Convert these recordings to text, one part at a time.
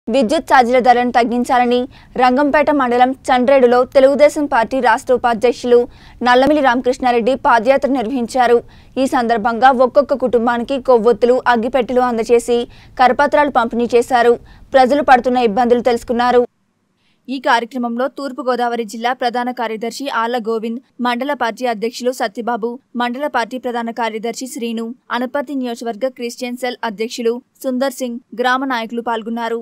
విద్యుత్ ఛార్జీల ధరను తగ్గించాలని రంగంపేట మండలం చండ్రేడులో తెలుగుదేశం పార్టీ రాష్ట్ర ఉపాధ్యక్షులు నల్లమిలి రామకృష్ణారెడ్డి పాదయాత్ర నిర్వహించారు ఈ సందర్భంగా ఒక్కొక్క కుటుంబానికి కొవ్వొత్తులు అగ్గిపెట్టెలు అందజేసి కరపత్రాలు పంపిణీ చేశారు ప్రజలు పడుతున్న ఇబ్బందులు తెలుసుకున్నారు ఈ కార్యక్రమంలో తూర్పుగోదావరి జిల్లా ప్రధాన కార్యదర్శి ఆళ్ల గోవింద్ మండల పార్టీ అధ్యక్షులు సత్యబాబు మండల పార్టీ ప్రధాన కార్యదర్శి శ్రీను అనపర్తి నియోజకవర్గ క్రిస్టియన్ సెల్ అధ్యక్షులు సుందర్ సింగ్ గ్రామ నాయకులు పాల్గొన్నారు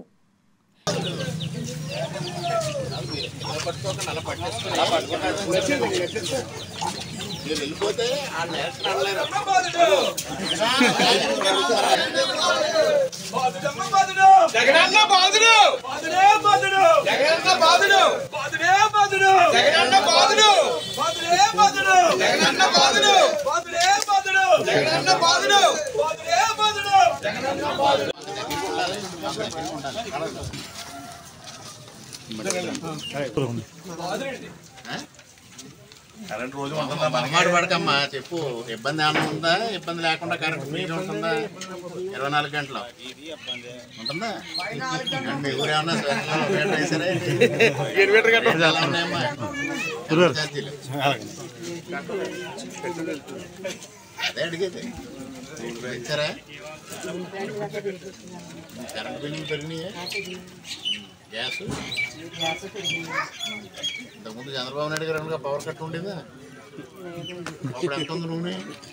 జగనన్న బాధుడు బాధుడే బాధుడు జగనన్న బాధుడు బాధుడే బాధుడు జగనన్న బాధుడు బాధుడే బాధుడు జగనన్న బాధుడు బాధుడే బాధుడు జగనన్న బాధుడు బాధుడే బాధుడు జగనన్న బాధుడు కరెంట్ రోజు ఉంటుందా మనమాట పడకమ్మా చెప్పు ఇబ్బంది ఏమైనా ఉందా ఇబ్బంది లేకుండా కరెంట్ ఫ్రీగా ఉంటుందా ఇరవై నాలుగు గంటలు ఉంటుందా మీ ఊరు ఏమన్నా స్పెషల్ రేట్ వేసారా ఏంటి? ఎలా ఉన్నాయమ్మా ఛార్జీలు. అదే అడిగేది ఇచ్చారా కరెంట్ బిల్లులు పెరిగినాయా గ్యాస్ ఇంతకుముందు చంద్రబాబు నాయుడు గారు అనగా పవర్ కట్ ఉండేదా అప్పుడు ఎంత ఉంది నూనె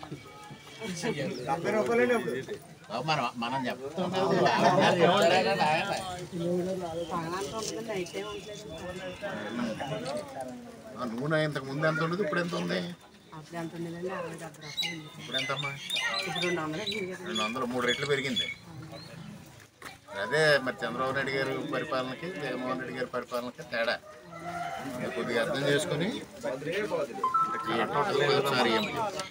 బాబు, మనం మనం చెప్తాం కదా, ఆయన చెప్తారా కదా, ఆయన. ఆ నూనె ఇంతకు ముందు ఎంత ఉండదు ఇప్పుడు ఎంత ఉంది అప్పుడు ఎంత ఉండేదండి అరవై డెబ్బై రూపాయలు ఇప్పుడు ఎంతమ్మా ఇప్పుడు రెండు వందలు ఎక్కింది రెండు వందలు మూడు రెట్లు పెరిగింది అదే మరి చంద్రబాబు నాయుడు గారి పరిపాలనకి జగన్మోహన్ రెడ్డి గారి పరిపాలనకి తేడా మీరు కొద్దిగా అర్థం చేసుకుని ఈ టోటల్ ఒకసారి ఇవ్వండి.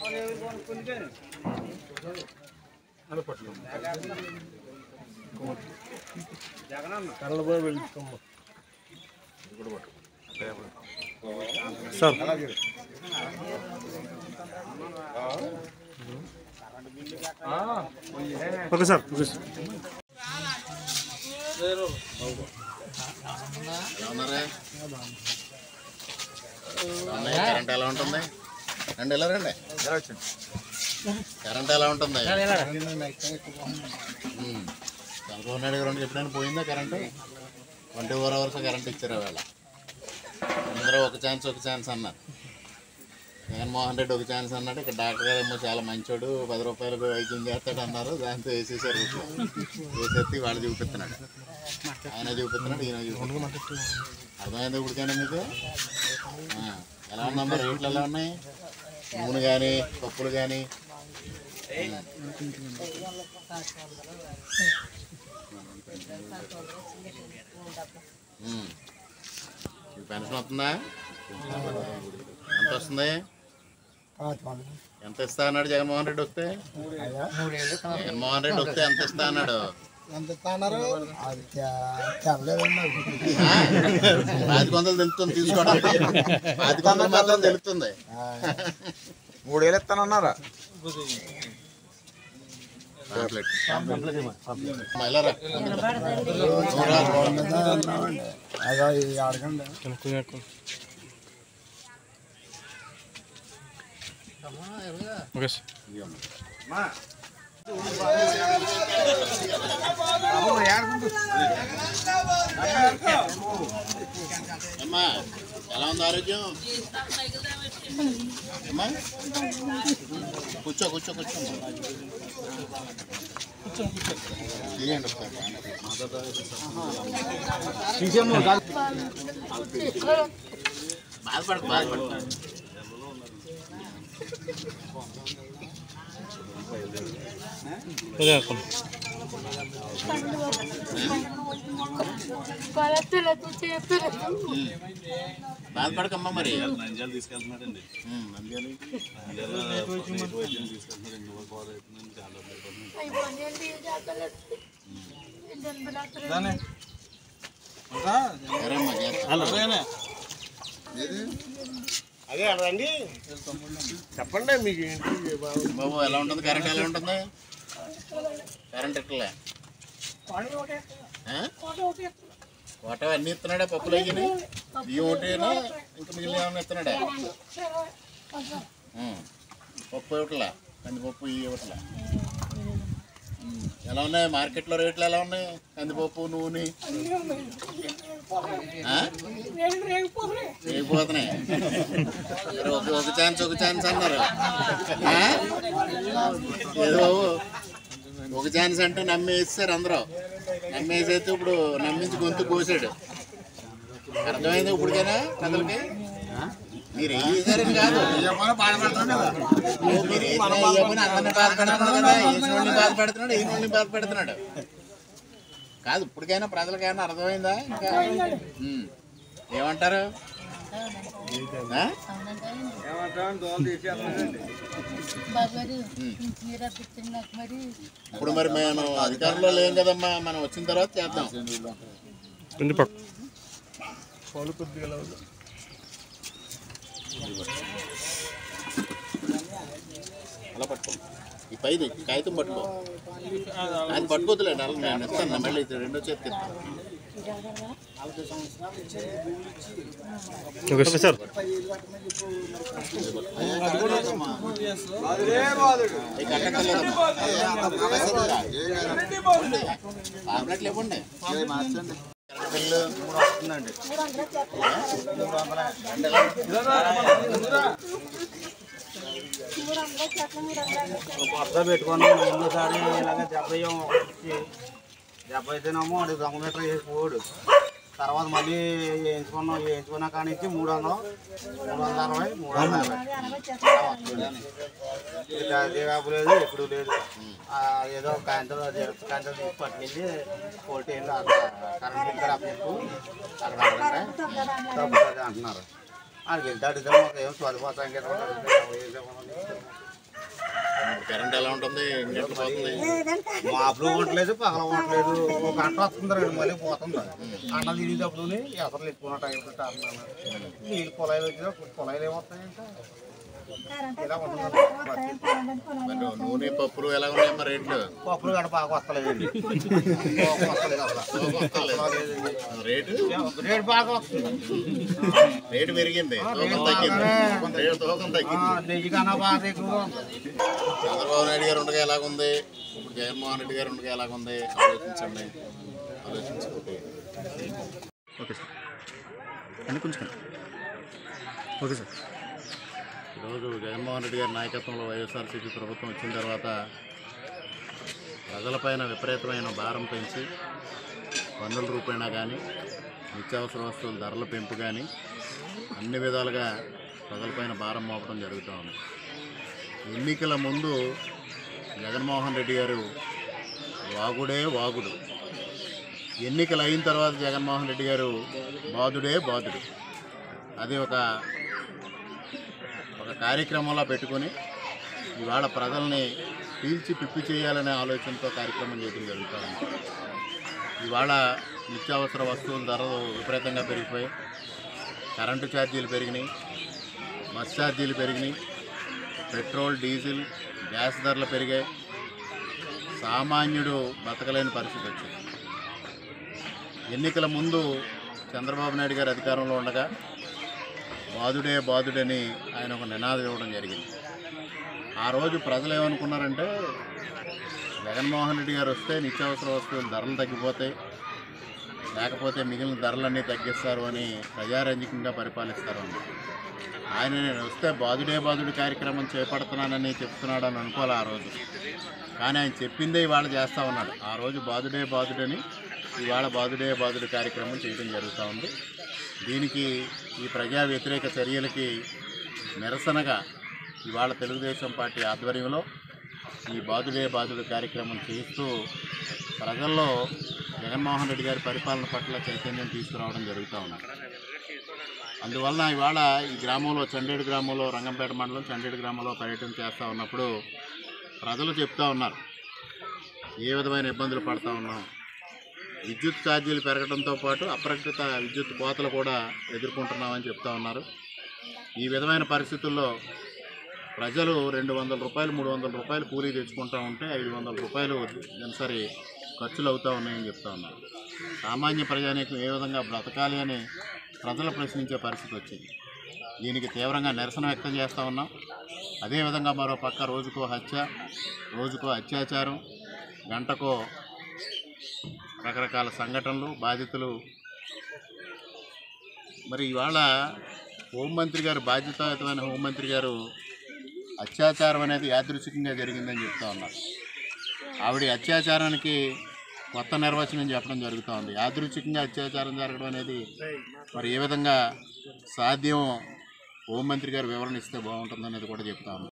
ఓకే సార్ ఓకే సార్ ఎలా ఉన్నారా అన్నయ్య, కరెంట్ ఎలా ఉంటుంది రండి ఎలా రండి కరెంట్ ఎలా ఉంటుంది ఉమ్. చంద్రబాబు నాయుడు గారు ఎప్పుడైనా పోయిందా current twenty four hours current ఇచ్చారు వేళ అందరూ ఒక ఛాన్స్ ఒక ఛాన్స్ అన్నారు జగన్మోహన్ రెడ్డి ఒక ఛాన్స్ అన్నాడు ఇక్కడ డాక్టర్ గారు ఏమో చాలా మంచోడు పది రూపాయలకు వైద్యం చేస్తాడు అన్నారు దాంతో వేసేసారు ఊరికే. వేసేసి వాళ్ళు చూపిస్తున్నాడు ఆయన చూపిస్తున్నాడు ఈయన చూపిస్తున్నాడు అర్థమైంది ఇప్పటికైనా మీకు ఆ, ఎలా ఉందమ్మా రేట్లు ఎలా ఉన్నాయి నూనె కానీ పప్పులు కానీ పెన్షన్ వస్తుందా ఎంత వస్తుంది ఎంత ఇస్తా అన్నాడు జగన్మోహన్ రెడ్డి వస్తే జగన్మోహన్ రెడ్డి వస్తే ఎంత ఇస్తా అన్నాడు ఎంత ఇస్తున్నారు అది తెల్లలేదండి పాతిక వందలు తెలుస్తుంది తీసుకోవడానికి పాతిక వందలు మాత్రం తెలుస్తుంది మూడేళ్ళు ఇస్తానన్నారా పాంప్లెట్. అమ్మా, ఇలా రా. అదో ఇది అడగండి ఓకే సార్ అమ్మా ఎలా ఉంది ఆరోగ్యం అమ్మా కూర్చో కూర్చో కూర్చో తీయండి ఒకసారి. బాధపడకు బాధపడకు అదే అక్కడ బాధపడకమ్మా మరి నంద్యాల తీసుకెళ్తున్నాడండి సరేమ్మా చేస్తా. అదే రండి చెప్పండి మీకు ఏంటి బాబు ఎలా ఉంటుంది కరెంట్ ఎలా ఉంటుంది కరెంట్ ఎట్లే ఆ? కోట అన్ని ఇస్తున్నాడా పప్పులు అయ్యి బియ్యం ఒకటేనా ఇంకా మిగిలిన ఏమన్నా ఇస్తున్నాడా ఉం. పప్పు ఇవ్వట్లా కందిపప్పు ఇవి ఇవ్వట్లా ఉం. ఎలా ఉన్నాయి మార్కెట్లో రేట్లు ఎలా ఉన్నాయి కందిపప్పు నూనె ఆ? రేగిపోతున్నాయి మరి ఒక ఒక ఛాన్స్ ఒక ఛాన్స్ అన్నారు ఆ? ఏదో ఒక ఛాన్స్ అంటే నమ్మేసారు అందరూ నమ్మేసైతే ఇప్పుడు నమ్మించి గొంతు కోసాడు అర్థమైంది ఇప్పటికైనా ప్రజలకి మీరు ఏం చేశారని కాదు ఓ, మీరు వేసిన అయ్యప్పని అందరిని బాధపెడుతున్నాడు కదా వేసిన వాళ్ళని బాధపెడుతున్నాడు వేసిన వాళ్ళని బాధపెడుతున్నాడు కాదు ఇప్పటికైనా ప్రజలకైనా అర్థమైందా ఇంకా ఉమ్. ఏమంటారు ఆ? బాబారు మీరు అప్పించండి నాకు మరి ఇప్పుడు మరి మనం అధికారంలో లేం కదమ్మా మనం వచ్చిన తర్వాత చేద్దాం కొంచెం పక్క అలా పట్టుకో ఈ పైది ఈ కాగితం పట్టుకో అది పట్టుకోతులేండి అలా నేను ఇస్తాను మళ్ళీ ఇది రెండో చేతికి ఇస్తాను ఓకే సార్ అవి కట్టక్కర్లేదమ్మా టాబ్లెట్లు ఇవ్వండి కరెంట్ బిల్లు కొత్త పెట్టుకుని ముందుసారి ఇలాగ డెబ్బై వచ్చి డెబ్బై అయితేనేమో వాడు దొంగమీటర్ వేసి పోడు తర్వాత మళ్ళీ వేయించుకున్నాం వేయించుకున్న కాడి నుంచి మూడు వందలు మూడు వందల అరవై మూడు వందల యాభై ఇట్లా దిగాపు లేదు ఎప్పుడు లేదు ఆ, ఏదో కాంటలు కాంటలు తీసి పట్టుకెళ్ళి పోటీలు అక్కడ కరెంట్ బిల్ కూడా అప్పచెప్పు అక్కడ అడగండి తగ్గుతుంది అంటున్నారు వాళ్ళకి వెళ్తే అడిగితే మాకు ఏం చదిపోతాం కదా కరెంట్ ఎలా ఉంటుంది ఎట్లా పోతుంది మాపులు ఉండలేదు పగల ఉండలేదు ఒక గంట వస్తుంది రెండు మళ్ళీ పోతుంది అన్న తిరిగేటప్పుడు ఎసరు ఎక్కువ టైం పెట్టాలన్నారు నీళ్ళు పొలాయిలు వచ్చినా పొలాయిలు ఏమొస్తాయి ఇంకా ఇలా ఉంటుంది మరి నూనె పప్పులు ఎలా ఉన్నాయమ్మా రేట్లు పప్పులు గడ బాగా వస్తలేదండి వస్తలేదు అసలు వస్తలేదు. రేటు రేటు బాగా వస్తుంది రేటు పెరిగింది తూకం తగ్గింది రేటు తూకం తగ్గింది ఆ, నెయ్యి కన్నా బాగా ఎక్కువ ఉంది చంద్రబాబు నాయుడు గారు ఉండగా ఎలాగుంది ఇప్పుడు జగన్మోహన్ రెడ్డి గారు ఉండగా ఎలాగుంది ఆలోచించండి ఆలోచించుకుంటే ఓకే సార్ అన్ని కొంచెం ఓకే సార్ ఈరోజు జగన్మోహన్ రెడ్డి గారి నాయకత్వంలో వైఎస్ఆర్సీపీ ప్రభుత్వం వచ్చిన తర్వాత ప్రజలపైన విపరీతమైన భారం పెంచి పన్నుల రూపేణా కానీ నిత్యావసర వస్తువుల ధరల పెంపు కానీ అన్ని విధాలుగా ప్రజలపైన భారం మోపడం జరుగుతూ ఉంది ఎన్నికల ముందు జగన్మోహన్ రెడ్డి గారు వాగుడే వాగుడు ఎన్నికలు అయిన తర్వాత జగన్మోహన్ రెడ్డి గారు బాధుడే బాధుడు అది ఒక ఒక కార్యక్రమంలో పెట్టుకొని ఇవాళ ప్రజల్ని పీల్చి పిప్పి చేయాలనే ఆలోచనతో కార్యక్రమం చేయడం జరుగుతూ ఉంది ఇవాళ నిత్యావసర వస్తువుల ధరలు విపరీతంగా పెరిగిపోయి కరెంటు ఛార్జీలు పెరిగినాయి బస్ ఛార్జీలు పెరిగినాయి పెట్రోల్ డీజిల్ గ్యాస్ ధరలు పెరిగాయి సామాన్యుడు బతకలేని పరిస్థితి వచ్చింది ఎన్నికల ముందు చంద్రబాబు నాయుడు గారు అధికారంలో ఉండగా బాధుడే బాధుడని ఆయన ఒక నినాదం ఇవ్వడం జరిగింది ఆ రోజు ప్రజలు ఏమనుకున్నారంటే జగన్మోహన్ రెడ్డి గారు వస్తే నిత్యావసర వస్తువుల ధరలు తగ్గిపోతాయి లేకపోతే మిగిలిన ధరలన్నీ తగ్గిస్తారు అని ప్రజారంజకంగా పరిపాలిస్తారు అని ఆయన నేను వస్తే బాధుడే బాధుడు కార్యక్రమం చేపడుతున్నానని చెప్తున్నాడని అనుకోవాలి ఆ రోజు కానీ ఆయన చెప్పిందే ఇవాళ చేస్తూ ఉన్నాడు ఆ రోజు బాధుడే బాధుడని ఇవాళ బాధుడే బాధుడు కార్యక్రమం చేయడం జరుగుతూ ఉంది దీనికి ఈ ప్రజా వ్యతిరేక చర్యలకి నిరసనగా ఇవాళ తెలుగుదేశం పార్టీ ఆధ్వర్యంలో ఈ బాధుడే బాధుడు కార్యక్రమం చేస్తూ ప్రజల్లో జగన్మోహన్ రెడ్డి గారి పరిపాలన పట్ల చైతన్యం తీసుకురావడం జరుగుతూ ఉన్నది అందువలన ఇవాళ ఈ గ్రామంలో చండేడు గ్రామంలో రంగంపేట మండలం చండేడు గ్రామంలో పర్యటన చేస్తూ ఉన్నప్పుడు ప్రజలు చెప్తా ఉన్నారు ఏ విధమైన ఇబ్బందులు పడతా ఉన్నాం విద్యుత్ ఛార్జీలు పెరగడంతో పాటు అప్రకృత విద్యుత్ కోతలు కూడా ఎదుర్కొంటున్నామని చెప్తా ఉన్నారు ఈ విధమైన పరిస్థితుల్లో ప్రజలు రెండు వందల రూపాయలు మూడు వందల రూపాయలు కూలీ తెచ్చుకుంటా ఉంటే ఐదు వందల రూపాయలు దినసరి ఖర్చులు అవుతూ ఉన్నాయని చెప్తా ఉన్నారు సామాన్య ప్రజానీకం ఏ విధంగా బ్రతకాలి అని ప్రజలు ప్రశ్నించే పరిస్థితి వచ్చింది దీనికి తీవ్రంగా నిరసన వ్యక్తం చేస్తూ ఉన్నాం అదేవిధంగా మరో పక్క రోజుకో హత్య రోజుకో అత్యాచారం గంటకో రకరకాల సంఘటనలు బాధితులు మరి ఇవాళ హోంమంత్రి గారు బాధ్యతాయుతమైన హోంమంత్రి గారు అత్యాచారం అనేది యాదృచ్ఛికంగా జరిగిందని చెప్తా ఉన్నారు ఆవిడ అత్యాచారానికి కొత్త నిర్వచనం చెప్పడం జరుగుతూ ఉంది యాదృచ్ఛికంగా అత్యాచారం జరగడం అనేది మరి ఏ విధంగా సాధ్యం హోంమంత్రి గారు వివరణ ఇస్తే బాగుంటుందనేది కూడా చెప్తా ఉన్నాం